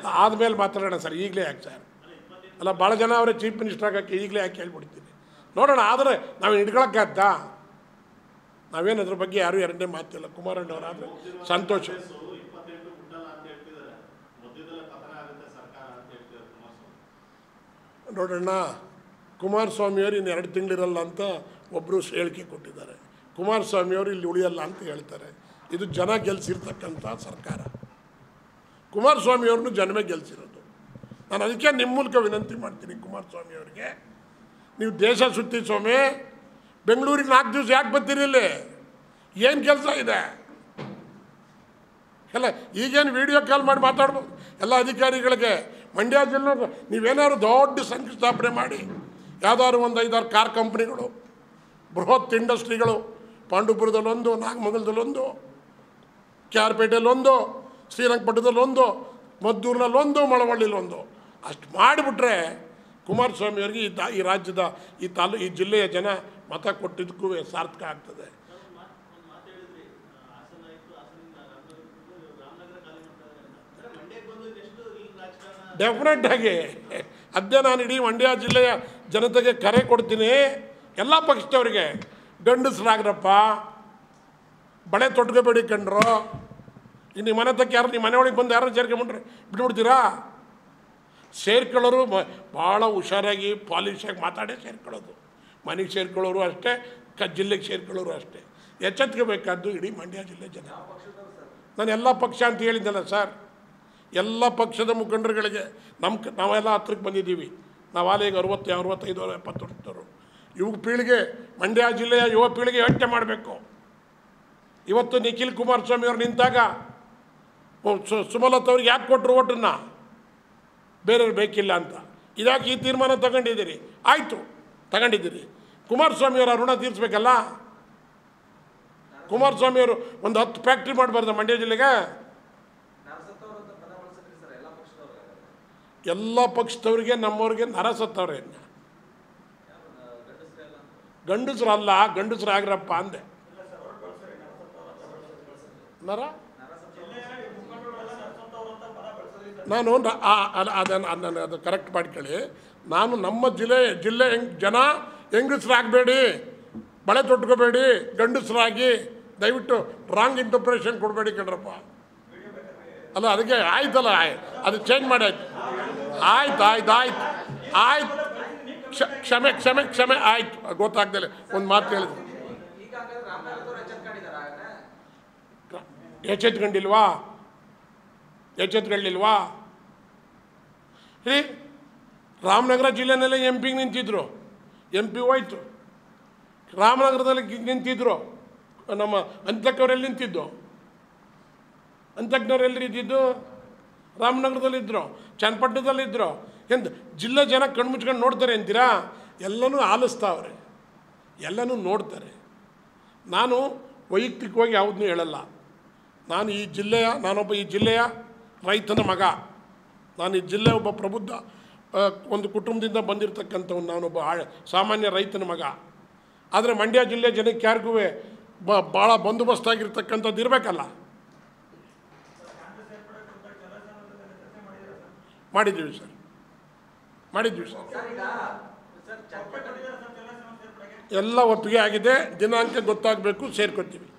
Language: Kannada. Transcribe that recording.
ಆದಮೇಲೆ ಮಾತಾಡೋಣ ಸರ್ ಈಗಲೇ ಯಾಕೆ ಸರ್ ಅಲ್ಲ ಭಾಳ ಜನ ಅವರೇ ಚೀಫ್ ಮಿನಿಸ್ಟರ್ ಆಗೋಕ್ಕೆ ಈಗಲೇ ಯಾಕೆ ಹೇಳ್ಬಿಡ್ತೀನಿ ನೋಡೋಣ ಆದರೆ ನಾವು ಹಿಡ್ಕೊಳಕ್ಕಾಗ್ತಾ ನಾವೇನು ಅದ್ರ ಬಗ್ಗೆ ಯಾರೂ ಎರಡನೇ ಮಾತಿಲ್ಲ ಕುಮಾರಣ್ಣವರಾದರೆ ಸಂತೋಷ ಇಪ್ಪತ್ತೆಂಟು ಮುಟ್ಟಲ್ಲ ಅಂತ ಹೇಳ್ತಿದ್ದಾರೆ ಮಧ್ಯದಲ್ಲೇ ಪತನ ಆಗುತ್ತೆ ಸರ್ಕಾರ ಅಂತ ಹೇಳ್ತಿದ್ದಾರೆ ಕುಮಾರಸ್ವಾಮಿ ನೋಡೋಣ ಕುಮಾರಸ್ವಾಮಿಯವರು ಇನ್ನು ಎರಡು ತಿಂಗಳಿರಲ್ಲ ಅಂತ ಒಬ್ಬರು ಹೇಳಿಕೆ ಕೊಟ್ಟಿದ್ದಾರೆ ಕುಮಾರಸ್ವಾಮಿಯವರು ಇಲ್ಲಿ ಉಳಿಯಲ್ಲ ಅಂತ ಹೇಳ್ತಾರೆ ಇದು ಜನ ಗೆಲ್ಸಿರ್ತಕ್ಕಂಥ ಸರ್ಕಾರ ಕುಮಾರಸ್ವಾಮಿಯವ್ರನ್ನು ಜನವೇ ಗೆಲ್ಸಿರೋದು ನಾನು ಅದಕ್ಕೆ ನಿಮ್ಮ ಮೂಲಕ ವಿನಂತಿ ಮಾಡ್ತೀನಿ ಕುಮಾರಸ್ವಾಮಿಯವರಿಗೆ ನೀವು ದೇಶ ಸುತ್ತಿ ಸ್ವಾಮಿ ಬೆಂಗಳೂರಿಗೆ ನಾಲ್ಕು ದಿವಸ ಯಾಕೆ ಬರ್ತೀರಿ ಇಲ್ಲಿ ಏನು ಕೆಲಸ ಇದೆ ಎಲ್ಲ ಈಗೇನು ವಿಡಿಯೋ ಕಾಲ್ ಮಾಡಿ ಮಾತಾಡ್ಬೋದು ಎಲ್ಲ ಅಧಿಕಾರಿಗಳಿಗೆ ಮಂಡ್ಯ ಜಿಲ್ಲೆ ನೀವೇನಾದ್ರು ದೊಡ್ಡ ಶಂಕುಸ್ಥಾಪನೆ ಮಾಡಿ ಯಾವ್ದಾದ್ರು ಒಂದು ಐದಾರು ಕಾರ್ ಕಂಪ್ನಿಗಳು ಬೃಹತ್ ಇಂಡಸ್ಟ್ರಿಗಳು ಪಾಂಡುಪುರದಲ್ಲೊಂದು ನಾಗಮಂಗಲದಲ್ಲೊಂದು ಕೆ ಆರ್ ಪೇಟೆಯಲ್ಲೊಂದು ಶ್ರೀರಂಗಪಟ್ಟಣದಲ್ಲೊಂದು ಮದ್ದೂರಿನಲ್ಲೊಂದು ಮಳವಳ್ಳಿಲೊಂದು ಅಷ್ಟು ಮಾಡಿಬಿಟ್ರೆ ಕುಮಾರಸ್ವಾಮಿ ಅವರಿಗೆ ಈ ತಾ ಈ ರಾಜ್ಯದ ಈ ತಾಲೂ ಈ ಜಿಲ್ಲೆಯ ಜನ ಮತ ಕೊಟ್ಟಿದ್ದಕ್ಕೂ ಸಾರ್ಥಕ ಆಗ್ತದೆ ಒಂದು ಮಾತು ಹೇಳಿದ್ರಿ ಹಾಸನ ಇತ್ತು ಹಾಸನಿಂದ ರಾಮನಗರ ರಾಮನಗರ ಖಾಲಿ ಮಾಡ್ತಾ ಇದ್ದಾರೆ ಅಂತ ಅಂದ್ರೆ ಮಂಡ್ಯಕ್ಕೆ ಬಂದು ನೆಕ್ಸ್ಟ್ ಈ ರಾಜಕಾರಣ ಡೆಫಿನೆಟ್ ಆಗಿ ಅದೇ ನಾನು ಇಡೀ ಮಂಡ್ಯ ಜಿಲ್ಲೆಯ ಜನತೆಗೆ ಕರೆ ಕೊಡ್ತೀನಿ ಎಲ್ಲ ಪಕ್ಷದವರಿಗೆ ಗಂಡಸ್ರಾಗ್ರಪ್ಪ ಬಳೆ ತೊಟ್ಕೋಬೇಡಿ ಕಂಡ್ರು ಇನ್ನು ನಿಮ್ಮ ಮನೆ ತಕ್ಕ ಯಾರು ನಿಮ್ಮ ಮನೆ ಒಳಗೆ ಬಂದು ಯಾರು ಸೇರ್ಕೊಂಬಿಟ್ರೆ ಬಿಟ್ಬಿಡ್ತೀರಾ ಸೇರ್ಕೊಳ್ಳೋರು ಮ- ಭಾಳ ಹುಷಾರಾಗಿ ಪಾಲಿಶಾಗಿ ಮಾತಾಡೇ ಸೇರ್ಕೊಳ್ಳೋದು ಮನೆಗೆ ಸೇರ್ಕೊಳ್ಳೋರು ಅಷ್ಟೇ ಕ ಜಿಲ್ಲೆಗೆ ಸೇರ್ಕೊಳ್ಳೋರು ಅಷ್ಟೇ ಎಚ್ಚೆತ್ಕೋಬೇಕಾದ್ದು ಇಡೀ ಮಂಡ್ಯ ಜಿಲ್ಲೆ ಜನ ನಾನು ಎಲ್ಲ ಪಕ್ಷ ಅಂತ ಹೇಳಿದ್ದಲ್ಲ ಸರ್ ಎಲ್ಲ ಪಕ್ಷದ ಮುಖಂಡರುಗಳಿಗೆ ನಮ್ಮ ಕ- ನಾವೆಲ್ಲ ಹತ್ರಕ್ಕೆ ಬಂದಿದ್ದೀವಿ ನಾವು ಆಲೆಗೆ ಅರವತ್ತು ಅರವತ್ತೈದು ಎಪ್ಪತ್ತು ವರ್ಷದವರು ಯುವ ಪೀಳಿಗೆ ಮಂಡ್ಯ ಜಿಲ್ಲೆಯ ಯುವ ಪೀಳಿಗೆ ಯೋಚನೆ ಮಾಡಬೇಕು ಇವತ್ತು ನಿಖಿಲ್ ಕುಮಾರಸ್ವಾಮಿ ಅವರು ನಿಂತಾಗ ಓ, ಸು- ಸುಮಲತ್ ಅವ್ರಿಗೆ ಯಾಕೆ ಕೊಟ್ಟರು ಓಟನ್ನು ಬೇರೆಯವ್ರು ಬೇಕಿಲ್ಲ ಅಂತ ಇದಾಕೆ ಈ ತೀರ್ಮಾನ ತಗೊಂಡಿದ್ದೀರಿ ಆಯಿತು ತಗೊಂಡಿದ್ದೀರಿ ಕುಮಾರಸ್ವಾಮಿಯವರ ಋಣ ತೀರಿಸ್ಬೇಕಲ್ಲ ಕುಮಾರಸ್ವಾಮಿಯವರು ಒಂದು ಹತ್ತು ಫ್ಯಾಕ್ಟ್ರಿ ಮಾಡಬಾರ್ದ ಮಂಡ್ಯ ಜಿಲ್ಲೆಗೆ ಎಲ್ಲ ಪಕ್ಷದವ್ರಿಗೆ ನಮ್ಮವ್ರಿಗೆ ನರ ಸತ್ತವ್ರೆ ಇನ್ನು ಗಂಡಸ್ರಲ್ಲ ಗಂಡಸ್ರಾಗ್ರಪ್ಪ ಅಂದೆ ನರ ನಾನು ನ- ಆ- ಅದ್- ಅದನ್ನು ಅದನ್ನು ಅದು ಕರೆಕ್ಟ್ ಮಾಡ್ಕೊಳ್ಳಿ ನಾನು ನಮ್ಮ ಜಿಲ್ಲೆ ಜಿಲ್ಲೆ ಹೆಂಗ್ ಜನ ಹೆಂಗಸ್ರಾಗಬೇಡಿ ಬಳೆ ತೊಟ್ಕೋಬೇಡಿ ಗಂಡಸ್ರಾಗಿ ದಯವಿಟ್ಟು ರಾಂಗ್ ಇಂಟರ್ಪ್ರೇಷನ್ ಕೊಡಬೇಡಿ ಕಣ್ರಪ್ಪ ಅಲ್ಲ ಅದಕ್ಕೆ ಆಯ್ತಲ್ಲ ಆಯ್- ಅದು ಚೇಂಜ್ ಮಾಡಿ ಆಯ್ತು ಆಯ್ತು ಆಯ್ತು ಆಯ್ತು ಆಯ್ತು ಕ್ಷ- ಕ್ಷಮೆ ಕ್ಷಮೆ ಕ್ಷಮೆ ಆಯ್ತು ಗೊತ್ತಾಗ್ದಲೆ ಒಂದು ಮಾತು ಹೇಳಿದ್ರು ಈಗ ಹಂಗಾದ್ರೆ ರಾಮನಗರದವ್ರು ಎಚ್ಚೆತ್ಕೊಂಡಿದಾರ ಹಾಗಾದ್ರೆ ಎಚ್ಚೆತ್ಕೊಂಡಿಲ್ವಾ ಎಚ್ಚೆತ್ಕೊಳ್ಳಿಲ್ವಾ ರೀ ರಾಮನಗರ ಜಿಲ್ಲೆನಲ್ಲೇ ಎಂ ಪಿಗೆ ನಿಂತಿದ್ರು ಎಂ ಪಿ ಹೋಯ್ತು ರಾಮನಗರದಲ್ಲಿ ಗಿ- ನಿಂತಿದ್ರು ನಮ್ಮ ಅಂತಕ್ಕವರೆಲ್ಲಿ ನಿಂತಿದ್ದು ಅಂತಕ್ನವ್ರು ಎಲ್ಲಿ ಇದ್ದಿದ್ದು ರಾಮನಗರದಲ್ಲಿದ್ದರು ಚನ್ನಪಟ್ಟಣದಲ್ಲಿದ್ದರು ಎಂತ ಜಿಲ್ಲೆ ಜನ ಕಣ್ಮುಚ್ಕೊಂಡು ನೋಡ್ತಾರೆ ಅಂತೀರಾ ಎಲ್ಲನೂ ಆಲಿಸ್ತಾವ್ರೆ ಎಲ್ಲನೂ ನೋಡ್ತಾರೆ ನಾನು ವೈಯಕ್ತಿಕವಾಗಿ ಯಾವುದನ್ನೂ ಹೇಳಲ್ಲ ನಾನು ಈ ಜಿಲ್ಲೆಯ ನಾನೊಬ್ಬ ಈ ಜಿಲ್ಲೆಯ ರೈತನ ಮಗ ನಾನು ಈ ಜಿಲ್ಲೆ ಒಬ್ಬ ಪ್ರಬುದ್ಧ ಆ, ಒಂದು ಕುಟುಂಬದಿಂದ ಬಂದಿರತಕ್ಕಂಥವ್ನು ನಾನೊಬ್ಬ ಆ- ಸಾಮಾನ್ಯ ರೈತನ ಮಗ ಆದರೆ ಮಂಡ್ಯ ಜಿಲ್ಲೆ ಜನಕ್ಕೆ ಯಾರಿಗೂ ಬ ಭಾಳ ಬಂದೋಬಸ್ತಾಗಿರ್ತಕ್ಕಂಥದ್ದು ಇರಬೇಕಲ್ಲ ಮಾಡಿದ್ದೀವಿ ಸರ್ ಮಾಡಿದ್ದೀವಿ ಸರ್ ಸರ್ ಈಗ ಸರ್ ಚನ್ನಪಟ್ಟಣ ಎಲ್ಲ ಒಪ್ಪಿಗೆ ಆಗಿದೆ ದಿನಾಂಕ ಗೊತ್ತಾಗಬೇಕು ಸೇರ್ಕೊತೀವಿ